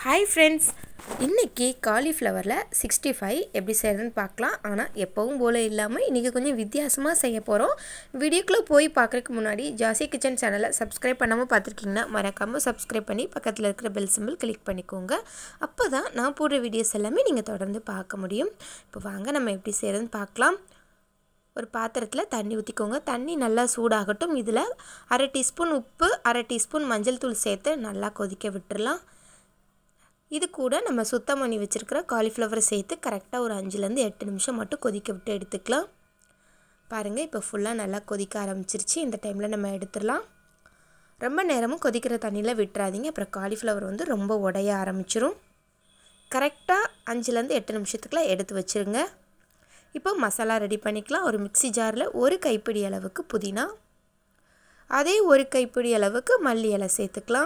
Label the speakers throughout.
Speaker 1: hi friends இன்றைக்கி காலிஃப்ளவரில் sixty five எப்படி செய்கிறதுன்னு பார்க்கலாம் ஆனால் எப்பவும் போல் இல்லாமல் இன்றைக்கி கொஞ்சம் வித்தியாசமாக செய்ய போகிறோம் வீடியோக்குள்ளே போய் பார்க்குறதுக்கு முன்னாடி ஜாசி கிச்சன் சேனலை சப்ஸ்கிரைப் பண்ணாமல் பார்த்துருக்கீங்கன்னா மறக்காமல் சப்ஸ்கிரைப் பண்ணி பக்கத்தில் இருக்கிற பெல் சிம்பிள் கிளிக் பண்ணிக்கோங்க அப்போ தான் நான் போடுற வீடியோஸ் எல்லாமே நீங்கள் தொடர்ந்து பார்க்க முடியும் இப்போ வாங்க நம்ம எப்படி செய்கிறதுன்னு பார்க்கலாம் ஒரு பாத்திரத்தில் தண்ணி ஊற்றிக்கோங்க தண்ணி நல்லா சூடாகட்டும் இதில் அரை டீஸ்பூன் உப்பு அரை டீஸ்பூன் மஞ்சள் தூள் சேர்த்து நல்லா கொதிக்க விட்டுறலாம் இது கூட நம்ம சுத்தம் பண்ணி வச்சுருக்கிற காலிஃப்ளவரை சேர்த்து கரெக்டாக ஒரு அஞ்சுலேருந்து எட்டு நிமிஷம் மட்டும் கொதிக்க விட்டு எடுத்துக்கலாம் பாருங்கள் இப்போ ஃபுல்லாக நல்லா கொதிக்க ஆரம்பிச்சிருச்சு இந்த டைமில் நம்ம எடுத்துடலாம் ரொம்ப நேரமும் கொதிக்கிற தண்ணியில் விட்டுறாதீங்க அப்புறம் காலிஃப்ளவர் வந்து ரொம்ப உடைய ஆரம்பிச்சிரும் கரெக்டாக அஞ்சுலேருந்து எட்டு நிமிஷத்துக்குலாம் எடுத்து வச்சுருங்க இப்போ மசாலா ரெடி பண்ணிக்கலாம் ஒரு மிக்சி ஜாரில் ஒரு கைப்பிடி அளவுக்கு புதினா அதே ஒரு கைப்பிடி அளவுக்கு மல்லி இலை சேர்த்துக்கலாம்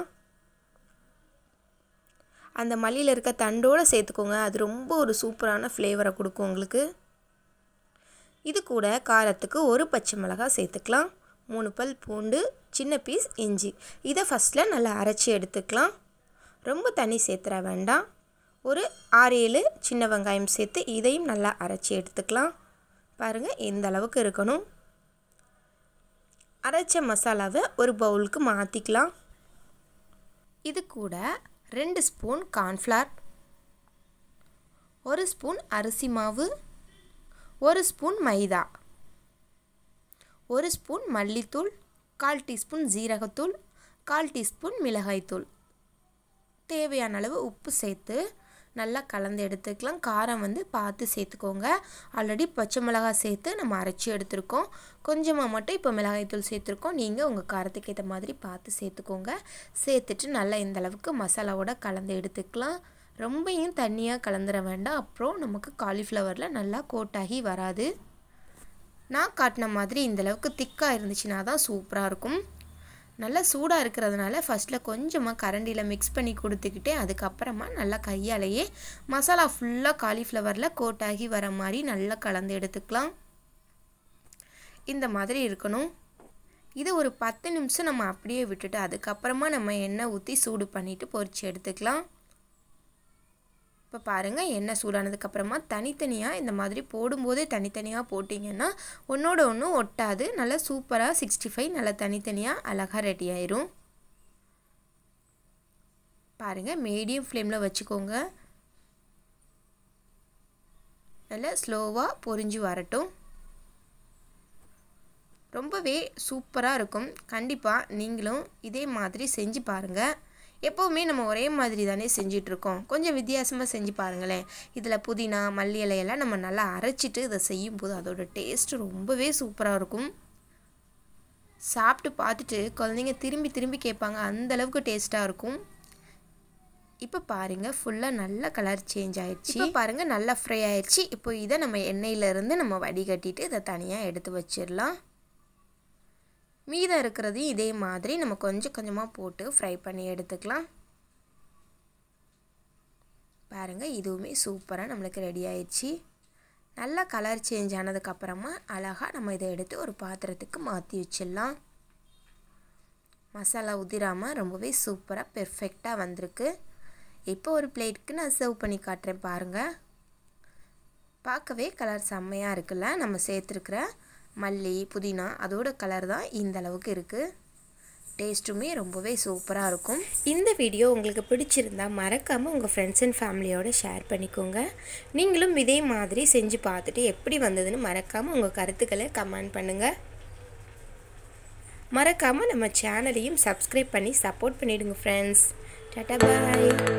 Speaker 1: அந்த மல்லியில் இருக்க தண்டோடு சேர்த்துக்கோங்க அது ரொம்ப ஒரு சூப்பரான ஃப்ளேவரை கொடுக்கும் உங்களுக்கு இது கூட காரத்துக்கு ஒரு பச்சை மிளகாய் சேர்த்துக்கலாம் மூணு பல் பூண்டு சின்ன பீஸ் இஞ்சி இதை ஃபஸ்ட்டில் நல்லா அரைச்சி எடுத்துக்கலாம் ரொம்ப தண்ணி சேர்த்துற வேண்டாம் ஒரு ஆறு ஏழு சின்ன வெங்காயம் சேர்த்து இதையும் நல்லா அரைச்சி எடுத்துக்கலாம் பாருங்கள் இந்த அளவுக்கு இருக்கணும் அரைச்ச மசாலாவை ஒரு பவுலுக்கு மாற்றிக்கலாம் இது கூட ரெண்டு ஸ்பூன் கார்ன்ஃப்ளார் ஒரு ஸ்பூன் அரிசி மாவு ஒரு ஸ்பூன் மைதா ஒரு ஸ்பூன் மல்லித்தூள் கால் டீஸ்பூன் ஜீரகத்தூள் கால் டீஸ்பூன் மிளகாய்த்தூள் தேவையான அளவு உப்பு சேர்த்து நல்லா கலந்து எடுத்துக்கலாம் காரம் வந்து பார்த்து சேர்த்துக்கோங்க ஆல்ரெடி பச்சை மிளகாய் சேர்த்து நம்ம அரைச்சி எடுத்துருக்கோம் கொஞ்சமாக மட்டும் இப்போ மிளகாய்த்தூள் சேர்த்துருக்கோம் நீங்கள் உங்கள் காரத்துக்கு ஏற்ற மாதிரி பார்த்து சேர்த்துக்கோங்க சேர்த்துட்டு நல்லா இந்த அளவுக்கு மசாலாவோட கலந்து எடுத்துக்கலாம் ரொம்பையும் தண்ணியாக கலந்துட வேண்டாம் அப்புறம் நமக்கு காலிஃப்ளவரில் நல்லா கோட்டாகி வராது நான் காட்டின மாதிரி இந்தளவுக்கு திக்காக இருந்துச்சுன்னா தான் சூப்பராக இருக்கும் நல்லா சூடாக இருக்கிறதுனால ஃபஸ்ட்டில் கொஞ்சமாக கரண்டியில் மிக்ஸ் பண்ணி கொடுத்துக்கிட்டே அதுக்கப்புறமா நல்லா கையாலேயே மசாலா ஃபுல்லாக காலிஃப்ளவரில் கோட்டாகி வர மாதிரி நல்லா கலந்து எடுத்துக்கலாம் இந்த மாதிரி இருக்கணும் இது ஒரு பத்து நிமிஷம் நம்ம அப்படியே விட்டுட்டு அதுக்கப்புறமா நம்ம எண்ணெய் ஊற்றி சூடு பண்ணிவிட்டு பொரித்து எடுத்துக்கலாம் இப்போ பாருங்கள் எண்ணெய் சூடானதுக்கப்புறமா தனித்தனியாக இந்த மாதிரி போடும்போதே தனித்தனியாக போட்டிங்கன்னா ஒன்றோட ஒன்று ஒட்டாது நல்லா சூப்பராக சிக்ஸ்டி ஃபைவ் நல்லா தனித்தனியாக அழகாக ரெடி ஆயிரும் பாருங்கள் மீடியம் ஃப்ளேமில் வச்சுக்கோங்க நல்லா ஸ்லோவாக பொரிஞ்சு வரட்டும் ரொம்பவே சூப்பராக இருக்கும் கண்டிப்பாக நீங்களும் இதே மாதிரி செஞ்சு பாருங்கள் எப்போவுமே நம்ம ஒரே மாதிரி தானே செஞ்சிட்ருக்கோம் கொஞ்சம் வித்தியாசமாக செஞ்சு பாருங்களேன் இதில் புதினா மல்லி இலையெல்லாம் நம்ம நல்லா அரைச்சிட்டு இதை செய்யும்போது அதோட டேஸ்ட்டு ரொம்பவே சூப்பராக இருக்கும் சாப்பிட்டு பார்த்துட்டு குழந்தைங்க திரும்பி திரும்பி கேட்பாங்க அந்தளவுக்கு டேஸ்ட்டாக இருக்கும் இப்போ பாருங்கள் ஃபுல்லாக நல்ல கலர் சேஞ்ச் ஆயிடுச்சு இப்போ பாருங்கள் நல்லா ஃப்ரை ஆயிடுச்சு இப்போ இதை நம்ம எண்ணெயிலேருந்து நம்ம வடிகட்டிட்டு இதை தனியாக எடுத்து வச்சிடலாம் மீதம் இருக்கிறதையும் இதே மாதிரி நம்ம கொஞ்சம் கொஞ்சமாக போட்டு ஃப்ரை பண்ணி எடுத்துக்கலாம் பாருங்கள் இதுவுமே சூப்பராக நம்மளுக்கு ரெடி ஆயிடுச்சு நல்லா கலர் சேஞ்ச் ஆனதுக்கப்புறமா அழகாக நம்ம இதை எடுத்து ஒரு பாத்திரத்துக்கு மாற்றி வச்சிடலாம் மசாலா உதிராமல் ரொம்பவே சூப்பராக பெர்ஃபெக்டாக வந்திருக்கு இப்போ ஒரு பிளேட்டுக்கு நான் சர்வ் பண்ணி காட்டுறேன் பாருங்கள் பார்க்கவே கலர் செம்மையாக இருக்குல்ல நம்ம சேர்த்துருக்குற மல்லி புதினா அதோட கலர் தான் இந்த அளவுக்கு இருக்குது டேஸ்ட்டுமே ரொம்பவே சூப்பராக இருக்கும் இந்த வீடியோ உங்களுக்கு பிடிச்சிருந்தா மறக்காமல் உங்கள் ஃப்ரெண்ட்ஸ் அண்ட் ஃபேமிலியோடு ஷேர் பண்ணிக்கோங்க நீங்களும் இதே மாதிரி செஞ்சு பார்த்துட்டு எப்படி வந்ததுன்னு மறக்காமல் உங்கள் கருத்துக்களை கமெண்ட் பண்ணுங்கள் மறக்காமல் நம்ம சேனலையும் சப்ஸ்கிரைப் பண்ணி சப்போர்ட் பண்ணிவிடுங்க ஃப்ரெண்ட்ஸ் டாட்டா பாய்